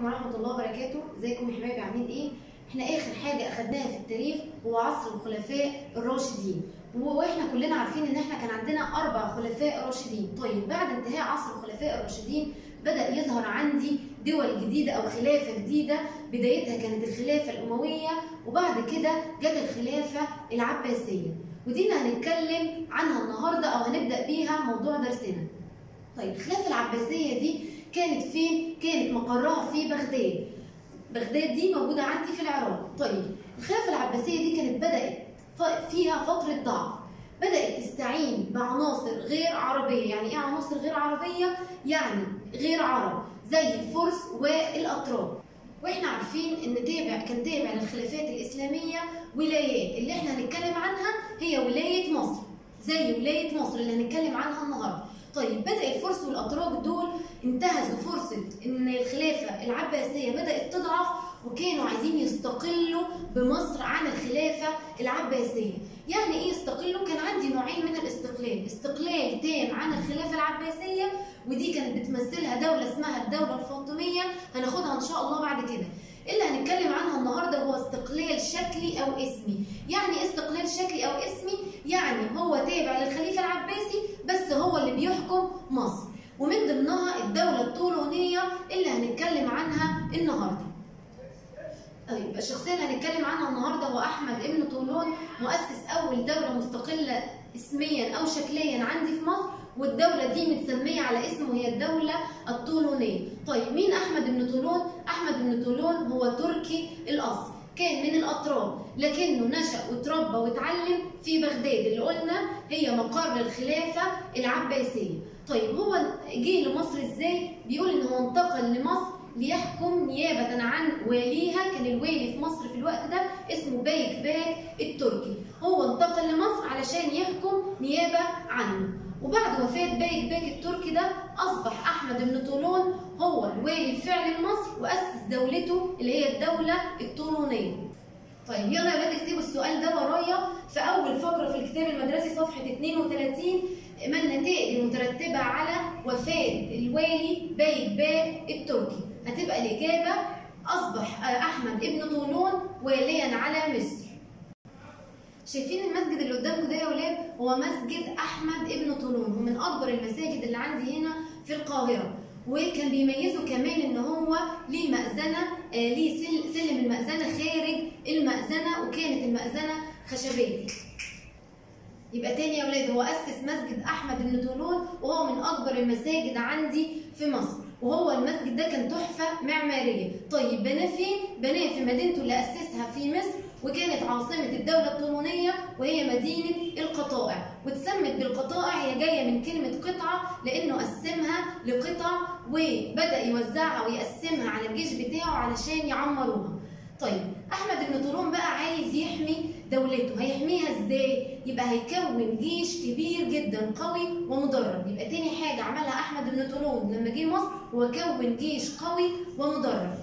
عليكم ورحمة الله وبركاته، ازيكم يا حبايبي عاملين ايه؟ احنا اخر حاجة اخدناها في التاريخ هو عصر الخلفاء الراشدين، واحنا كلنا عارفين ان احنا كان عندنا اربع خلفاء راشدين، طيب بعد انتهاء عصر الخلفاء الراشدين بدأ يظهر عندي دول جديدة أو خلافة جديدة بدايتها كانت الخلافة الأموية وبعد كده جت الخلافة العباسية ودي اللي هنتكلم عنها النهاردة أو هنبدأ بيها موضوع درسنا طيب الخلافة العباسية دي كانت فين؟ كانت مقرها في بغداد بغداد دي موجودة عندي في العراق طيب الخلافة العباسية دي كانت بدأت فيها فترة ضعف بدأت تستعين بعناصر غير عربية يعني ايه عناصر غير عربية؟ يعني غير عرب زي الفرس والأتراك واحنا عارفين ان تابع كان تابع للخلافات الإسلامية ولايات اللي احنا هنتكلم عنها هي ولاية مصر زي ولاية مصر اللي هنتكلم عنها النهارده طيب بدأ الفرس والأتراك دول انتهزوا فرصة إن الخلافة العباسية بدأت تضعف وكانوا عايزين يستقلوا بمصر عن الخلافة العباسية يعني إيه يستقلوا؟ كان عندي نوعين من الاستقلال استقلال تام عن الخلافة العباسية ودي كانت بتمثلها دولة اسمها الدولة الفاطمية هناخدها إن شاء الله بعد كده اللي هنتكلم عنها النهارده هو استقلال شكلي او اسمي يعني ايه استقلال شكلي او اسمي يعني هو تابع للخليفه العباسي بس هو اللي بيحكم مصر ومن ضمنها الدوله الطولونيه اللي هنتكلم عنها النهارده طيب الشخصيه اللي هنتكلم عنها النهارده هو احمد ابن طولون مؤسس اول دوله مستقله اسميا او شكليا عندي في مصر والدولة دي متسمية على اسمه هي الدولة الطولونية. طيب مين أحمد بن طولون؟ أحمد بن طولون هو تركي الأصل، كان من الأتراك لكنه نشأ وتربى واتعلم في بغداد اللي قلنا هي مقر الخلافة العباسية. طيب هو جه لمصر ازاي؟ بيقول إن هو انتقل لمصر ليحكم نيابة عن واليها كان الوالي في مصر في الوقت ده اسمه بايك باك التركي هو انتقل لمصر علشان يحكم نيابة عنه وبعد وفاة بايك باك التركي ده أصبح أحمد بن طولون هو الوالي الفعلي لمصر وأسس دولته اللي هي الدولة الطولونية. طيب يلا يا ولاد اكتبوا السؤال ده ورايا في أول فقرة في الكتاب المدرسي صفحة 32 ما النتائج المترتبة على وفاة الوالي بايك باك التركي؟ هتبقى الإجابة أصبح أحمد ابن طولون واليا على مصر. شايفين المسجد اللي قدامكم ده يا ولاد هو مسجد احمد ابن طولون ومن اكبر المساجد اللي عندي هنا في القاهره وكان بيميزه كمان ان هو ليه مأذنه آه ليه سل سلم المأذنه خارج المأذنه وكانت المأذنه خشبيه يبقى تاني يا ولاد هو أسس مسجد أحمد بن طولون وهو من أكبر المساجد عندي في مصر وهو المسجد ده كان تحفة معمارية طيب بناه فين؟ بناه في مدينته اللي أسسها في مصر وكانت عاصمة الدولة الطولونية وهي مدينة القطائع واتسمت بالقطائع هي جاية من كلمة قطعة لأنه قسمها لقطع وبدأ يوزعها ويقسمها على الجيش بتاعه علشان يعمروها طيب أحمد بن طولون بقى عايز يحمي دولته هيحميها ازاي؟ يبقى هيكون جيش كبير جدا قوي ومدرب يبقى تاني حاجة عملها أحمد بن طولون لما جه مصر هو كون جيش قوي ومدرب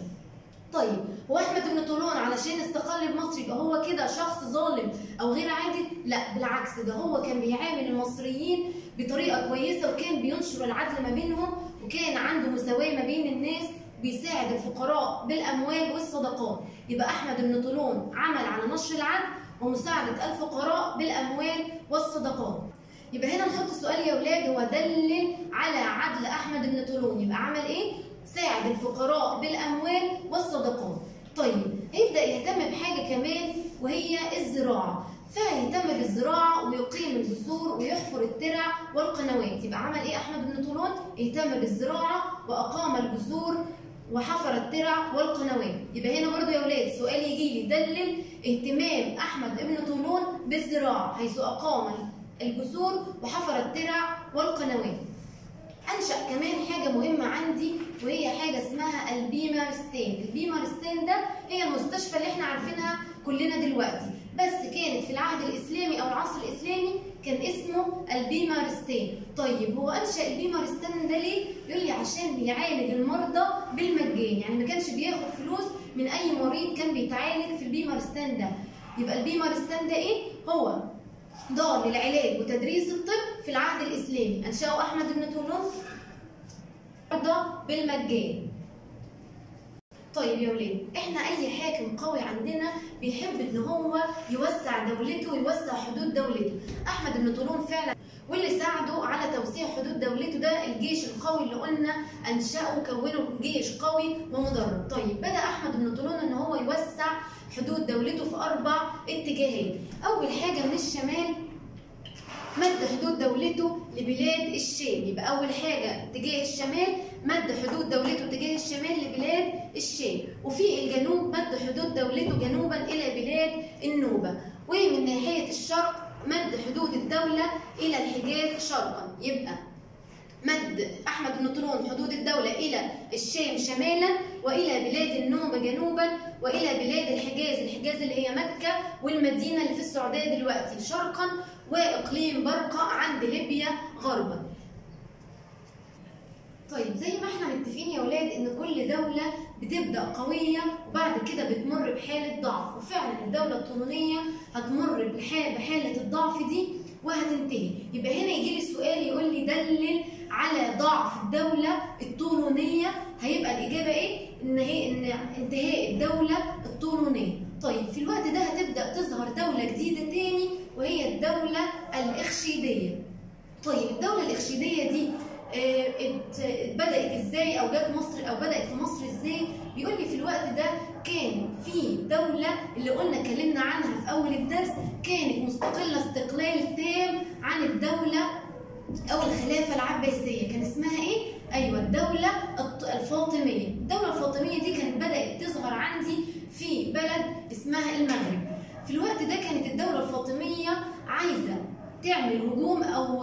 طيب هو احمد بن طولون علشان استقل بمصر يبقى هو كده شخص ظالم او غير عادل لا بالعكس ده هو كان بيعامل المصريين بطريقه كويسه وكان بينشر العدل ما بينهم وكان عنده مساواه ما بين الناس بيساعد الفقراء بالاموال والصدقات يبقى احمد بن طولون عمل على نشر العدل ومساعده الفقراء بالاموال والصدقات يبقى هنا نحط سؤال يا اولاد هو دلل على عدل احمد بن طولون يبقى عمل ايه ساعد الفقراء بالاموال والصدقات طيب يبدا يهتم بحاجه كمان وهي الزراعه فيهتم بالزراعه ويقيم الجسور ويحفر الترع والقنوات يبقى عمل ايه احمد بن طولون اهتم بالزراعه واقام الجسور وحفر الترع والقنوات يبقى هنا برضو يا ولاد سؤال يجي لي دلل اهتمام احمد بن طولون بالزراعه حيث اقام الجسور وحفر الترع والقنوات انشا كمان حاجه مهمه عندي وهي حاجه اسمها البيمارستان البيمارستان ده هي المستشفى اللي احنا عارفينها كلنا دلوقتي بس كانت في العهد الاسلامي او العصر الاسلامي كان اسمه البيمارستان طيب هو انشا البيمارستان ده ليه يقول لي عشان بيعالج المرضى بالمجان يعني ما كانش بياخد فلوس من اي مريض كان بيتعالج في البيمارستان ده يبقى البيمارستان ده ايه هو دار للعلاج وتدريس الطب في العهد الإسلامي أنشأه أحمد بن طولون مرضى بالمجان طيب يا ولاد احنا اي حاكم قوي عندنا بيحب ان هو يوسع دولته ويوسع حدود دولته احمد بن طولون فعلا واللي ساعده على توسيع حدود دولته ده الجيش القوي اللي قلنا انشأه كونه جيش قوي ومدرب طيب بدا احمد بن طولون ان هو يوسع حدود دولته في اربع اتجاهات اول حاجه من الشمال مد حدود دولته لبلاد الشام يبقى اول حاجه اتجاه الشمال مد حدود دولته اتجاه الشمال لبلاد الشام وفي الجنوب مد حدود دولته جنوبا الى بلاد النوبه ومن ناحيه الشرق مد حدود الدوله الى الحجاز شرقا يبقى مد احمد بن طولون حدود الدوله الى الشام شمالا والى بلاد النوبه جنوبا والى بلاد الحجاز الحجاز اللي هي مكه والمدينه اللي في السعوديه دلوقتي شرقا واقليم برقه عند ليبيا غربا طيب زي ما احنا متفقين يا ولاد ان كل دوله بتبدا قويه وبعد كده بتمر بحاله ضعف وفعلا الدوله الطولونيه هتمر بحاله بحاله الضعف دي وهتنتهي يبقى هنا يجي لي سؤال يقول لي دلل على ضعف الدوله الطولونيه هيبقى الاجابه ايه ان هي ان انتهاء الدوله الطولونيه طيب في الوقت ده هتبدا تظهر دوله جديده تاني وهي الدوله الاخشيديه طيب الدوله الاخشيديه دي بدأت ازاي او جت مصر او بدأت في مصر ازاي بيقول لي في الوقت ده كان في دولة اللي قلنا اتكلمنا عنها في اول الدرس كانت مستقلة استقلال تام عن الدولة او الخلافة العباسية كان اسمها ايه؟ ايوه الدولة الفاطمية الدولة الفاطمية دي كانت بدأت تظهر عندي في بلد اسمها المغرب في الوقت ده كانت الدولة الفاطمية عايزة تعمل هجوم او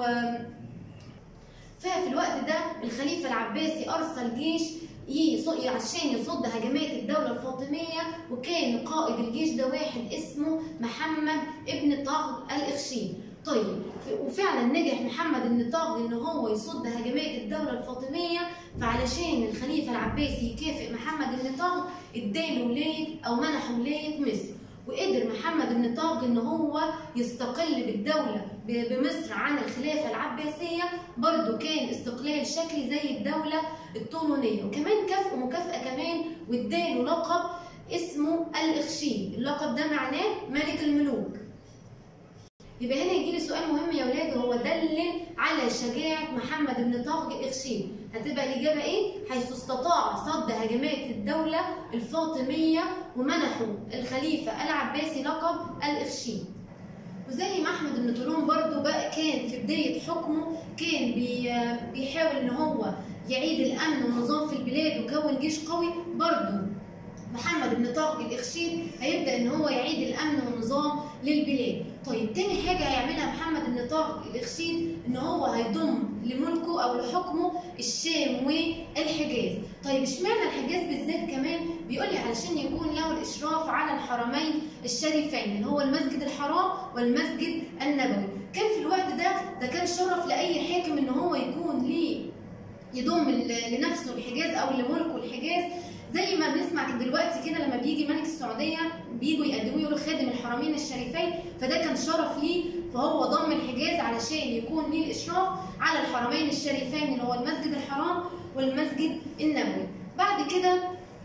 ففي الوقت ده الخليفة العباسي أرسل جيش عشان يصد هجمات الدولة الفاطمية وكان قائد الجيش ده واحد اسمه محمد ابن طغل الإخشيد طيب وفعلا نجح محمد بن طغل ان هو يصد هجمات الدوله الفاطميه فعلشان الخليفه العباسي يكافئ محمد بن طغل اداله ولايه او منحه ولايه مصر وقدر محمد بن طاغ ان هو يستقل بالدوله بمصر عن الخلافه العباسيه برضه كان استقلال شكلي زي الدوله الطولونيه وكمان كافئه مكافاه كمان واداله لقب اسمه الاخشيد اللقب ده معناه ملك الملوك يبقى هنا يجي لي سؤال مهم يا ولاد وهو دلل على شجاعه محمد بن طاغ الاخشيد هتبقى الاجابه ايه حيث استطاع صد هجمات الدوله الفاطميه ومنحوا الخليفه العباسي لقب الاخشيد وزي ما احمد بن طولون برضو بقى كان في بدايه حكمه كان بي بيحاول ان هو يعيد الامن والنظام في البلاد وكون جيش قوي برضو محمد بن طاغ الاخشيد هيبدا ان هو يعيد الامن والنظام للبلاد طيب تاني حاجه هيعملها محمد بن طاغ الاخشيد ان هو هيضم لملكه او لحكمه الشام والحجاز طيب اشمعنى الحجاز بالذات كمان بيقول لي علشان يكون له الاشراف على الحرمين الشريفين اللي هو المسجد الحرام والمسجد النبوي كان في الوقت ده ده كان شرف لاي حاكم ان هو يكون ليه يضم لنفسه الحجاز او لملكه الحجاز زي ما بنسمع دلوقتي كده لما بيجي ملك السعوديه بيجوا يقدموه يقولوا خادم الحرمين الشريفين فده كان شرف ليه فهو ضم الحجاز علشان يكون ليه الاشراف على الحرمين الشريفين اللي هو المسجد الحرام والمسجد النبوي بعد كده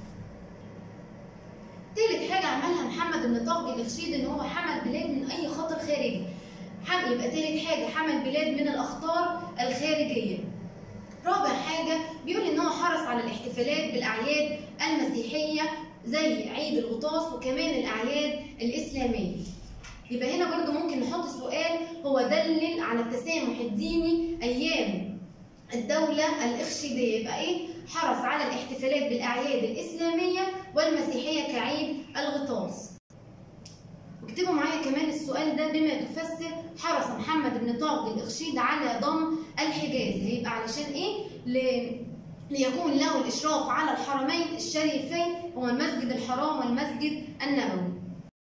تالت حاجه عملها محمد بن طاغ الاخشيد ان هو حمل بلاد من اي خطر خارجي يبقى تالت حاجه حمل بلاد من الاخطار الخارجيه رابع حاجة بيقول إن هو حرص على الاحتفالات بالأعياد المسيحية زي عيد الغطاس وكمان الأعياد الإسلامية. يبقى هنا برضو ممكن نحط سؤال هو دلل على التسامح الديني أيام الدولة الإخشيدية يبقى إيه؟ حرص على الاحتفالات بالأعياد الإسلامية والمسيحية كعيد الغطاس. واكتبوا معايا كمان السؤال ده بما تفسر حرص محمد بن طاغ الاخشيد على ضم الحجاز هيبقى علشان ايه ل... ليكون له الاشراف على الحرمين الشريفين هو المسجد الحرام والمسجد النبوي